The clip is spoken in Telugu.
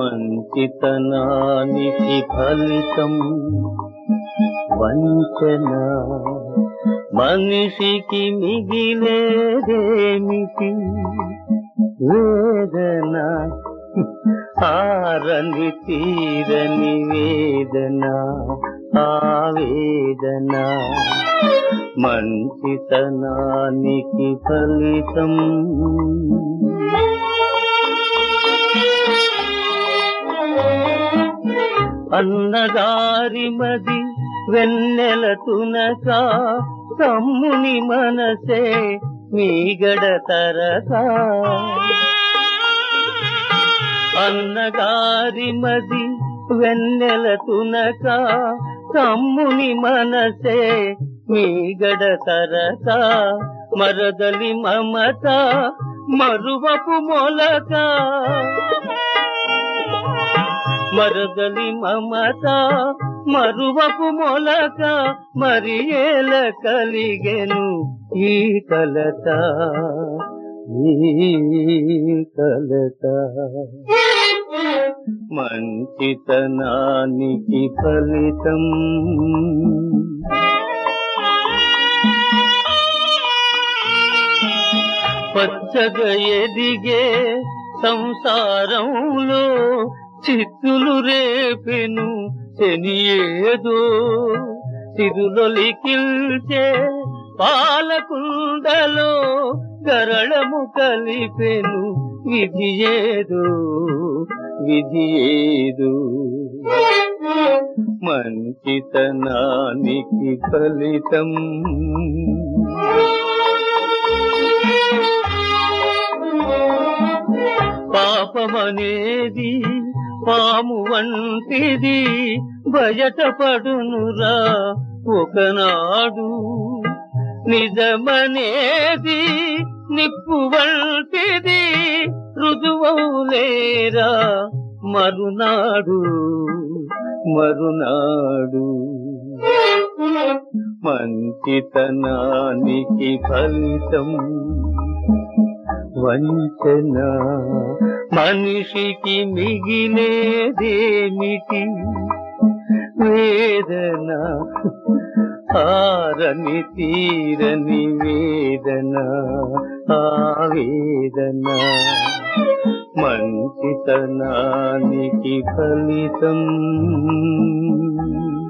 మంచితనానికి ఫలితం వంచన మనిషికి మిగిలేదేమిటి వేదన ఆరని తీరని వేదన ఆవేదన మంచితనానికి ఫలితం అన్నగారి మది వెన్నెల తునక తమ్ముని మనసే మీగడ తరక అన్నగారి మది వెన్నెల తునక తమ్ముని మనసే మీగడ తరక మరదలి మమత మరువపు మొలక మరదలి మమత మరువపు మొలక మరి ఏల కలిగెను ఈ కలత ఈ కలత మంచితనానికి ఫలితం పచ్చగా ఎదిగే సంసారంలో చిత్తులు రేపెను శనియేదో సిరులొలికిల్చే పాలకుండలో గరళము కలిపెను విధి ఏదో విధి ఏదో మంచితనానికి ఫలితం పాపమనేది పాము వంటిది బయటపడునురా ఒకనాడు నిజమనేది నిప్పు వంటిది రుజువలేరా మరునాడు మరునాడు మంచితనానికి ఫలితం వంచన మనిషికి మిగిలేదేమిటి వేదన ఆరని తీరని వేదన ఆవేదన మంచితనానికి ఫలితం